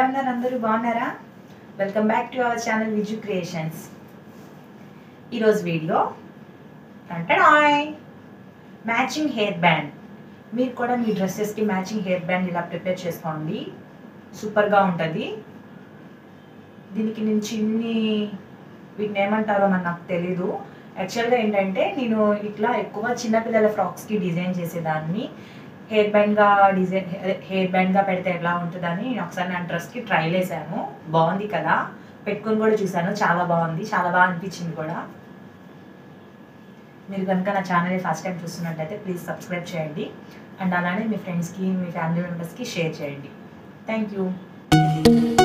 ఉన్నారు అందరూ బాగున్నారా welcome back to our channel Viju creations ఈరోజు వీడియో అంటడాయ్ మ్యాచింగ్ హెయిర్ బ్యాండ్ మీరు కూడా మీ డ్రెస్సెస్కి మ్యాచింగ్ హెయిర్ బ్యాండ్ ఇలా ప్రిపేర్ చేసుకోండి సూపర్గా ఉంటుంది దీనికి నేను చిన్ని వీటిని ఏమంటారో మరి నాకు తెలీదు యాక్చువల్గా ఏంటంటే నేను ఇట్లా ఎక్కువ చిన్నపిల్లల ఫ్రాక్స్కి డిజైన్ చేసేదాన్ని హెయిర్ బ్యాండ్గా డిజైన్ హెయిర్ బ్యాండ్గా పెడితే ఎలా ఉంటుందని నేను ఒకసారి నా డ్రెస్కి ట్రైల్ వేసాను బాగుంది కదా పెట్టుకొని కూడా చూసాను చాలా బాగుంది చాలా బాగా అనిపించింది కూడా మీరు కనుక నా ఛానల్ ఫస్ట్ టైం చూస్తున్నట్టయితే ప్లీజ్ సబ్స్క్రైబ్ చేయండి అండ్ అలానే మీ ఫ్రెండ్స్కి మీ ఫ్యామిలీ మెంబర్స్కి షేర్ చేయండి థ్యాంక్ యూ